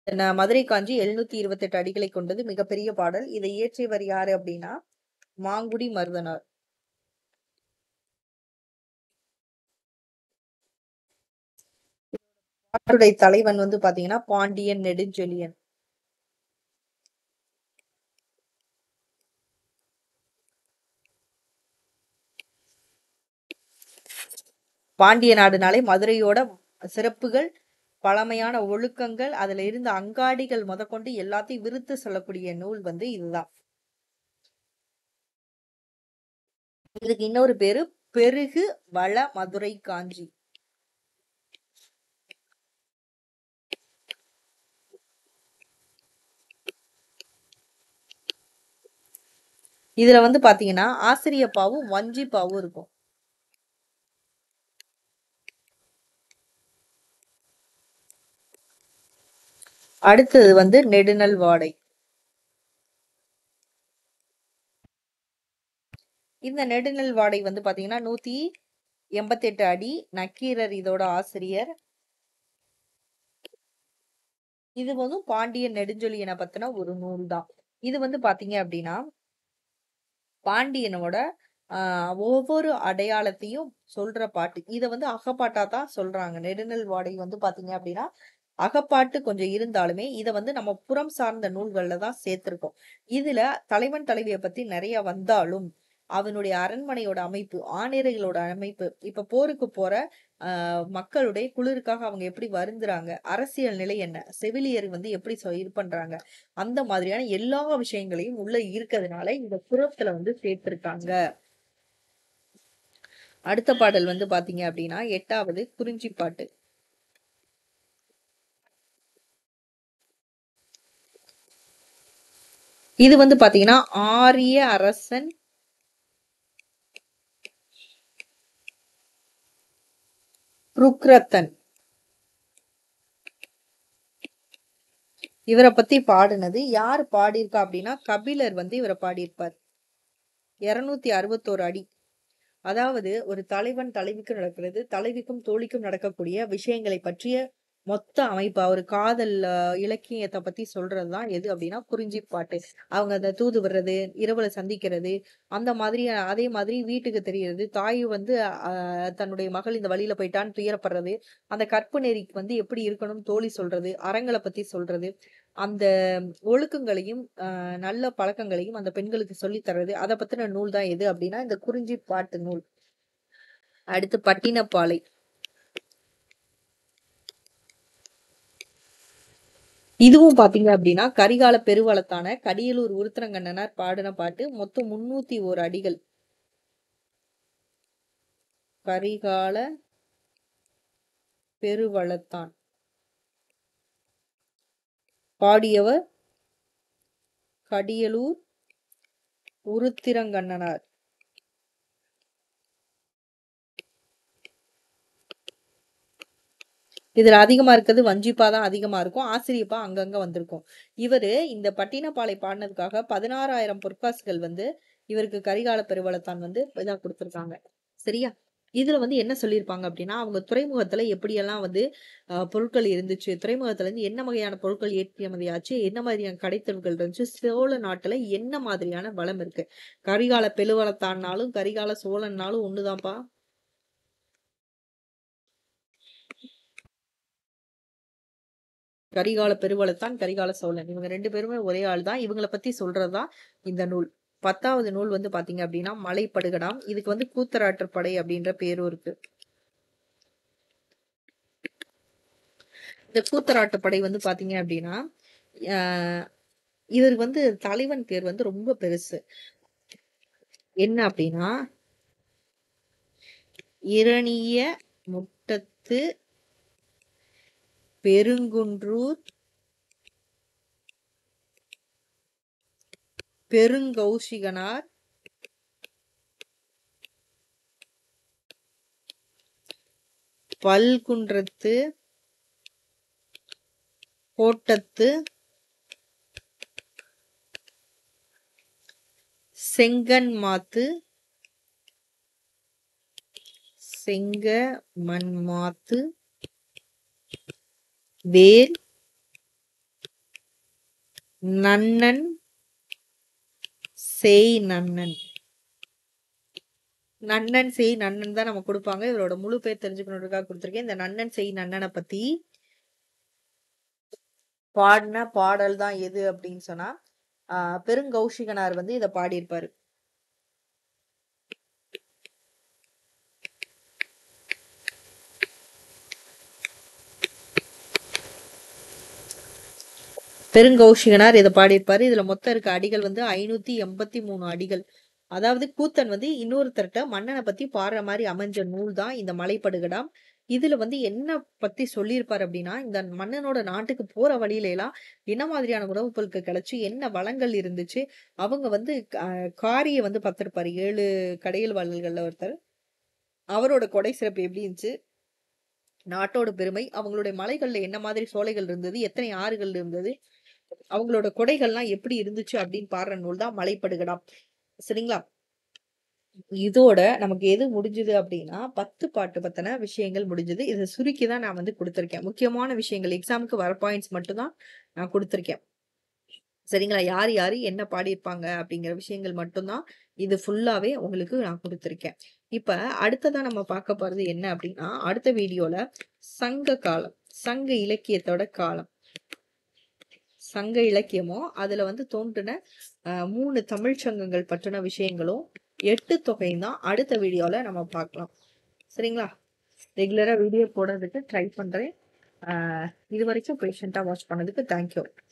ந- மதுரை காஞ்சி எழுநூத்தி இருபத்தெட்டு அடிகளை கொண்டது மிகப்பெரிய பாடல் இதை இயற்றியவர் யாரு அப்படின்னா மாங்குடி மருதனார் பாட்டுடைய தலைவன் வந்து பாத்தீங்கன்னா பாண்டியன் நெடுஞ்செழியன் பாண்டிய நாடுனாலே மதுரையோட சிறப்புகள் பழமையான ஒழுக்கங்கள் அதுல இருந்த அங்காடிகள் முதற்கொண்டு எல்லாத்தையும் விருத்து சொல்லக்கூடிய நூல் வந்து இதுதான் இதுக்கு இன்னொரு பேரு பெருகு வள மதுரை காஞ்சி இதுல வந்து பாத்தீங்கன்னா ஆசிரியப்பாவும் வஞ்சிப்பாவும் இருக்கும் அடுத்தது வந்து நெடுநல் வாடை இந்த நெடுநல் வாடை வந்து பாத்தீங்கன்னா நூத்தி எண்பத்தி எட்டு அடி நக்கீரர் இதோட ஆசிரியர் இது வந்து பாண்டியன் நெடுஞ்செழியனை பத்தின ஒரு நூல் தான் இது வந்து பாத்தீங்க அப்படின்னா பாண்டியனோட ஆஹ் ஒவ்வொரு அடையாளத்தையும் சொல்ற பாட்டு இத வந்து அகப்பாட்டா தான் சொல்றாங்க நெடுநல் வாடை வந்து பாத்தீங்க அப்படின்னா அகப்பாட்டு கொஞ்சம் இருந்தாலுமே இத வந்து நம்ம புறம் சார்ந்த நூல்கள்ல தான் சேர்த்திருக்கோம் இதுல தலைவன் தலைவியை பத்தி நிறைய வந்தாலும் அவனுடைய அரண்மனையோட அமைப்பு ஆணிரைகளோட அமைப்பு இப்ப போருக்கு போற ஆஹ் மக்களுடைய குளிருக்காக அவங்க எப்படி வருந்துறாங்க அரசியல் நிலை என்ன செவிலியர் வந்து எப்படி சொ- இது பண்றாங்க அந்த மாதிரியான எல்லா விஷயங்களையும் உள்ள இருக்கிறதுனால இந்த புறத்துல வந்து சேர்த்திருக்காங்க அடுத்த பாடல் வந்து பாத்தீங்க அப்படின்னா எட்டாவது குறிஞ்சி பாட்டு இது வந்து பாத்தீங்கன்னா ஆரிய அரசன் ருக்ரத்தன் இவரை பத்தி பாடுனது யார் பாடியிருக்கா அப்படின்னா கபிலர் வந்து இவரை பாடியிருப்பார் இருநூத்தி அறுபத்தோரு அடி அதாவது ஒரு தலைவன் தலைவிக்கும் நடக்கிறது தலைவிக்கும் தோழிக்கும் நடக்கக்கூடிய விஷயங்களை பற்றிய மொத்த அமைப்பு ஒரு காதல் அஹ், இலக்கியத்தை பத்தி சொல்றதுதான் எது அப்படின்னா குறிஞ்சி பாட்டு அவங்க அந்த தூது விடுறது இரவுல சந்திக்கிறது அந்த மாதிரி அஹ், அதே மாதிரி வீட்டுக்கு தெரியறது தாய் வந்து அஹ், தன்னுடைய மகள் இந்த வழியில போயிட்டான்னு துயரப்படுறது அந்த கற்பு நெறிக்கு வந்து எப்படி இருக்கணும் தோழி சொல்றது அறங்களை பத்தி சொல்றது அந்த ஒழுக்கங்களையும் அஹ், நல்ல பழக்கங்களையும் அந்த பெண்களுக்கு சொல்லித் தர்றது அதை பத்தின நூல் தான் எது அப்படின்னா இந்த குறிஞ்சி பாட்டு நூல் அடுத்து பட்டினப்பாலை இதுவும் பாத்தீங்க அப்படின்னா கரிகால பெருவளத்தான கடியலூர் உருத்திரங்கண்ணனார் பாடின பாட்டு மொத்தம் முன்னூத்தி ஓர் அடிகள் கரிகால பெருவளத்தான் பாடியவர் கடியலூர் உருத்திரங்கண்ணனார் இதுல அதிகமா இருக்கிறது வஞ்சிப்பா தான் அதிகமா இருக்கும் ஆசிரியப்பா அங்கங்க வந்திருக்கும் இவரு இந்த பட்டினப்பாலை பாடினதுக்காக பதினாறாயிரம் பொற்காசுகள் வந்து இவருக்கு கரிகால பெருவளத்தான் வந்து இதா கொடுத்திருக்காங்க சரியா இதுல வந்து என்ன சொல்லியிருப்பாங்க அப்படின்னா அவங்க துறைமுகத்துல எப்படியெல்லாம் வந்து அஹ், பொருட்கள் இருந்துச்சு துறைமுகத்துல இருந்து என்ன வகையான பொருட்கள் ஏற்றுமதி ஆச்சு என்ன மாதிரியான கடைத்தெருவுகள் இருந்துச்சு சோழ நாட்டுல என்ன மாதிரியான வளம் இருக்கு கரிகால பெருவளத்தான்னாலும் கரிகால சோழன்னாலும் ஒண்ணுதான்ப்பா கரிகால பெருவளத்தான் கரிகால சோழன் இவங்க ரெண்டு பேருமே ஒரே ஆள் தான் இவங்கள பத்தி சொல்றதுதான் இந்த நூல் பத்தாவது நூல் வந்து பாத்தீங்க அப்படின்னா மலைப்படுகடாம் இதுக்கு வந்து கூத்தராற்றுப்படை அப்படின்ற பேரும் இருக்கு இந்த கூத்தராட்டுப்படை வந்து பாத்தீங்க அப்படின்னா ஆஹ் இவருக்கு வந்து தலைவன் பேர் வந்து ரொம்ப பெருசு என்ன அப்படின்னா இரணிய முட்டத்து பெருங்குன்றூர் பெருங்கௌசிகனார் பல்குன்றத்து கோட்டத்து செங்கன்மாத்து செங்க மண்மாத்து வேல் நன்னன் செய் நன்னன் நன்னன் செய் நன்னன் தான் நம்ம கொடுப்பாங்க இவரோட முழு பேர் தெரிஞ்சுக்கணுன்றதுக்காக கொடுத்துருக்கேன் இந்த நன்னன் செய் நன்னனை பத்தி பாடின பாடல் தான் எது அப்படின்னு சொன்னா ஆஹ் பெருங்கௌஷிகனார் வந்து இதை பாடியிருப்பாரு பெருங்கௌஷிகனார் இதை பாடியிருப்பாரு இதுல மொத்தம் இருக்க அடிகள் வந்து ஐநூத்தி எண்பத்தி மூணு அடிகள் அதாவது கூத்தன் வந்து இன்னொருத்தர்கிட்ட மன்னனை பத்தி பாடுற மாதிரி அமைஞ்ச நூல் தான் இந்த மலைப்படுகடாம் இதுல வந்து என்ன பத்தி சொல்லியிருப்பாரு அப்படின்னா இந்த மன்னனோட நாட்டுக்கு போற வழியில எல்லாம் என்ன மாதிரியான உணவுப் பொருட்கள் கிடைச்சு என்ன வளங்கள் இருந்துச்சு அவங்க வந்து அஹ், காரியை வந்து பார்த்திருப்பாரு ஏழு கடையில் வள்ளல்கள்ல ஒருத்தர் அவரோட கொடை சிறப்பு எப்படி இருந்துச்சு நாட்டோட பெருமை அவங்களுடைய மலைகள்ல என்ன மாதிரி சோலைகள் இருந்தது எத்தனை ஆறுகள் இருந்தது அவங்களோட கொடைகள்லாம் எப்படி இருந்துச்சு அப்படின்னு பாடுற நூல் தான் மலைப்படுகடாம் சரிங்களா இதோட நமக்கு எது முடிஞ்சது அப்படின்னா பத்து பாட்டு பத்தின விஷயங்கள் முடிஞ்சது இதை சுருக்கி தான் நான் வந்து கொடுத்துருக்கேன் முக்கியமான விஷயங்கள் எக்ஸாமுக்கு வர பாயிண்ட்ஸ் மட்டும் தான் நான் கொடுத்துருக்கேன் சரிங்களா யார் யார் என்ன பாடியிருப்பாங்க அப்படிங்கிற விஷயங்கள் மட்டும்தான் இது ஃபுல்லாவே உங்களுக்கு நான் கொடுத்துருக்கேன் இப்ப அடுத்ததா நம்ம பார்க்க போறது என்ன அப்படின்னா அடுத்த வீடியோல சங்க காலம் சங்க இலக்கியத்தோட காலம் சங்க இலக்கியமும் அதுல வந்து தோன்றின அஹ், மூணு தமிழ் சங்கங்கள் பற்றின விஷயங்களும் எட்டு தொகையும் தான் அடுத்த வீடியோல நம்ம பார்க்கலாம் சரிங்களா ரெகுலரா வீடியோ போடுறதுக்கு ட்ரை பண்றேன் அஹ், இது வரைக்கும் பேஷண்டா வாட்ச் பண்ணதுக்கு தேங்க்யூ